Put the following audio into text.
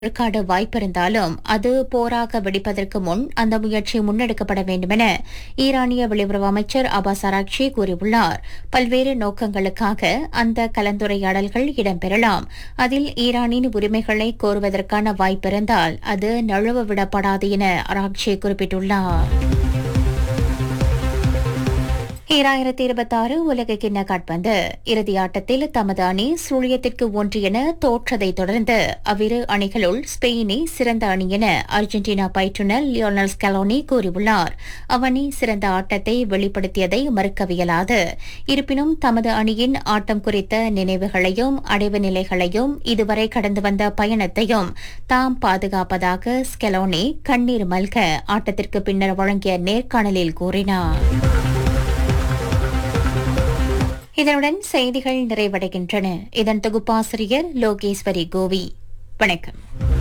விழுக்காடு வாய்ப்பிருந்தாலும் அது போராக வெடிப்பதற்கு முன் அந்த முயற்சி முன்னெடுக்கப்பட வேண்டுமென ஈரானிய வெளியுறவு அமைச்சர் அபாஸ் அராக்ஷி கூறியுள்ளார் பல்வேறு நோக்கங்களுக்காக அந்த கலந்துரையாடல்கள் இடம்பெறலாம் அதில் ஈரானின் உரிமைகளை கோருவதற்கான வாய்ப்பிருந்தால் அது நழுவ விடப்படாது என அராக்ஷி குறிப்பிட்டுள்ளார் ஈராயிரத்தி இருபத்தாறு உலக கிண்ண காட்பந்து இறுதி ஆட்டத்தில் தமது அணி சுழியத்திற்கு ஒன்று என தோற்றதைத் தொடர்ந்து அவ்விரு அணிகளுள் ஸ்பெயினே சிறந்த அணி என அர்ஜென்டினா பயிற்றுநர் லியோனல் ஸ்கலோனி கூறியுள்ளார் அவனி சிறந்த ஆட்டத்தை வெளிப்படுத்தியதை மறுக்கவியலாது இருப்பினும் தமது அணியின் ஆட்டம் குறித்த நினைவுகளையும் அடைவு நிலைகளையும் இதுவரை கடந்து வந்த பயணத்தையும் தாம் பாதுகாப்பதாக ஸ்கெலோனி கண்ணீர் மல்க ஆட்டத்திற்கு பின்னர் வழங்கிய நேர்காணலில் கூறினார் இதனுடன் செய்திகள் நிறைவடைகின்றன இதன் தொகுப்பாசிரியர் லோகேஸ்வரி கோவி வணக்கம்